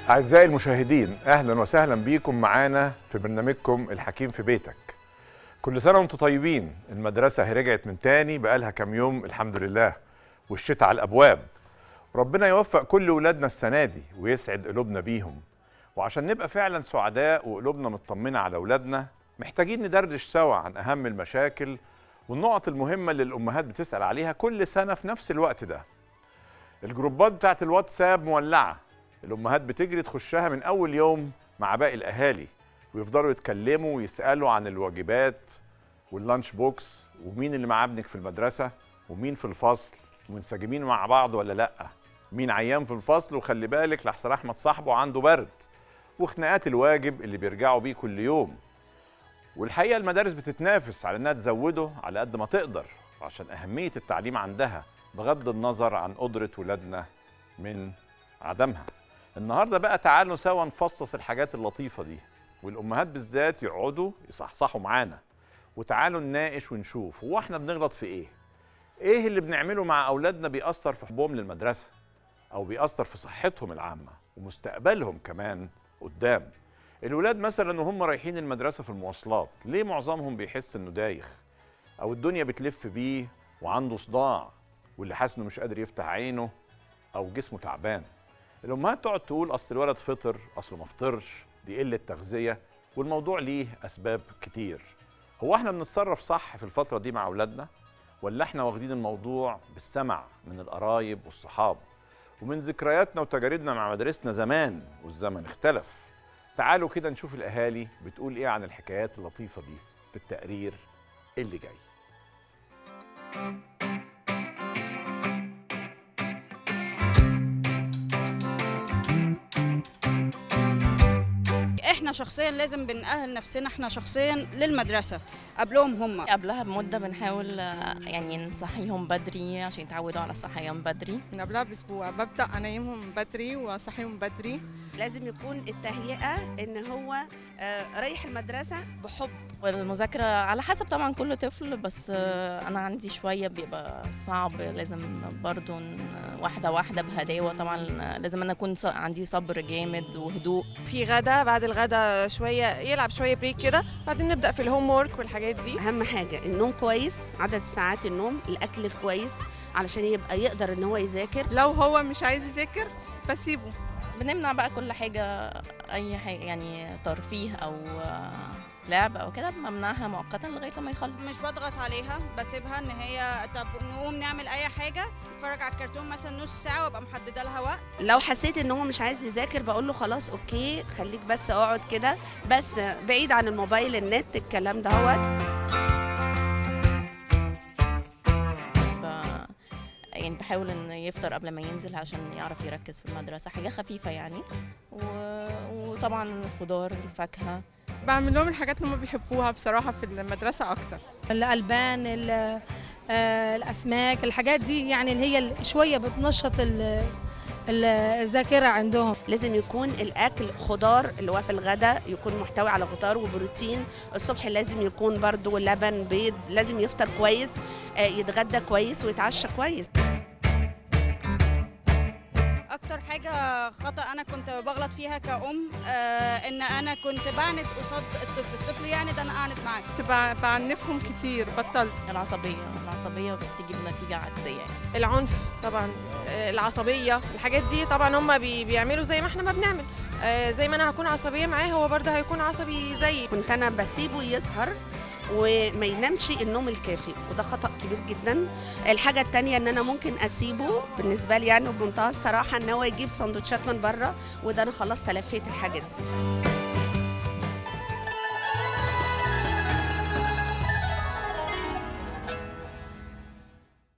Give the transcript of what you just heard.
أعزائي المشاهدين أهلا وسهلا بيكم معانا في برنامجكم الحكيم في بيتك كل سنة وانتم طيبين المدرسة هي رجعت من تاني بقالها كام يوم الحمد لله والشتاء على الأبواب ربنا يوفق كل ولادنا السنة دي ويسعد قلوبنا بيهم وعشان نبقى فعلا سعداء وقلوبنا مطمنة على أولادنا محتاجين ندردش سوا عن أهم المشاكل والنقط المهمة اللي الأمهات بتسأل عليها كل سنة في نفس الوقت ده الجروبات بتاعت الواتساب مولعة الأمهات بتجري تخشها من أول يوم مع باقي الأهالي ويفضلوا يتكلموا ويسألوا عن الواجبات واللانش بوكس ومين اللي مع ابنك في المدرسة ومين في الفصل ومنسجمين مع بعض ولا لأ مين عيان في الفصل وخلي بالك لحسن أحمد صاحبه عنده برد وخناقات الواجب اللي بيرجعوا بيه كل يوم والحقيقة المدارس بتتنافس على إنها تزوده على قد ما تقدر عشان أهمية التعليم عندها بغض النظر عن قدرة ولادنا من عدمها النهارده بقى تعالوا سوا نفصص الحاجات اللطيفه دي والامهات بالذات يقعدوا يصحصحوا معانا وتعالوا نناقش ونشوف هو احنا بنغلط في ايه ايه اللي بنعمله مع اولادنا بيأثر في حبهم للمدرسه او بيأثر في صحتهم العامه ومستقبلهم كمان قدام الولاد مثلا وهم رايحين المدرسه في المواصلات ليه معظمهم بيحس انه دايخ او الدنيا بتلف بيه وعنده صداع واللي حاسس انه مش قادر يفتح عينه او جسمه تعبان الامهات تقعد تقول اصل الولد فطر اصله ما فطرش دي قله تغذيه والموضوع ليه اسباب كتير هو احنا بنتصرف صح في الفتره دي مع اولادنا ولا احنا واخدين الموضوع بالسمع من القرايب والصحاب ومن ذكرياتنا وتجاربنا مع مدرسنا زمان والزمن اختلف تعالوا كده نشوف الاهالي بتقول ايه عن الحكايات اللطيفه دي في التقرير اللي جاي احنا شخصيا لازم بنأهل نفسنا احنا شخصيا للمدرسه قبلهم هم قبلها بمدة بنحاول آه، يعني نصحيهم بدري عشان يتعودوا على الصحيان بدري من قبلها باسبوع ببدا انيمهم بدري واصحيهم بدري لازم يكون التهيئة إن هو آه، رايح المدرسة بحب والمذاكرة على حسب طبعا كل طفل بس آه، أنا عندي شوية بيبقى صعب لازم برضو ن- واحدة واحدة بهداوة طبعا لازم أنا أكون ص- عندي صبر جامد وهدوء في غدا بعد الغدا شويه يلعب شويه بريك كده بعدين نبدا في الهوم وورك والحاجات دي أهم حاجة النوم كويس عدد ساعات النوم الأكل كويس علشان يبقى يقدر إن هو يذاكر لو هو مش عايز يذاكر بسيبه بنمنع بقى كل حاجة أي حاجة يعني ترفيه أو آه، لعب أو كده بمنعها مؤقتا لغاية لما يخلص مش بضغط عليها بسيبها ان هي طب نقوم نعمل اي حاجه نتفرج على الكرتون مثلا نص ساعه وابقى محدده لها وقت لو حسيت إن هو مش عايز يذاكر بقول له خلاص أوكي خليك بس اقعد كده بس بعيد عن الموبايل النت الكلام ده هو ب- يعني بحاول ان يفطر قبل ما ينزل عشان يعرف يركز في المدرسه حاجه خفيفه يعني و... وطبعا الخضار الفاكهه بعمل لهم الحاجات اللي هم بيحبوها بصراحه في المدرسه اكتر الالبان ال- آه، الاسماك الحاجات دي يعني اللي هي ال- شويه بتنشط ال- ال- الذاكره عندهم لازم يكون الاكل خضار اللي هو في الغداء يكون محتوي على خضار وبروتين الصبح لازم يكون برضو لبن بيض لازم يفطر كويس آه، يتغدى كويس ويتعشى كويس اكتر حاجه خطا انا كنت بغلط فيها كأم آه ان انا كنت بعند قصاد الطفل الطفل يعني ده انا اعند معاه كنت بع- بعنفهم كتير بطلت العصبيه العصبيه بتيجي بنتيجه عكسيه يعني العنف طبعا آه، العصبيه الحاجات دي طبعا هم بي بيعملوا زي ما احنا ما بنعمل آه، زي ما انا هكون عصبيه معاه هو برضه هيكون عصبي زيي كنت انا بسيبه يسهر وما ينامش النوم الكافي وده خطأ كبير جدا الحاجة التانية ان انا ممكن اسيبه بالنسبة لي يعني بمنتهى الصراحة ان هو يجيب سندوتشات من بره وده انا خلاص تلفيت الحاجات دي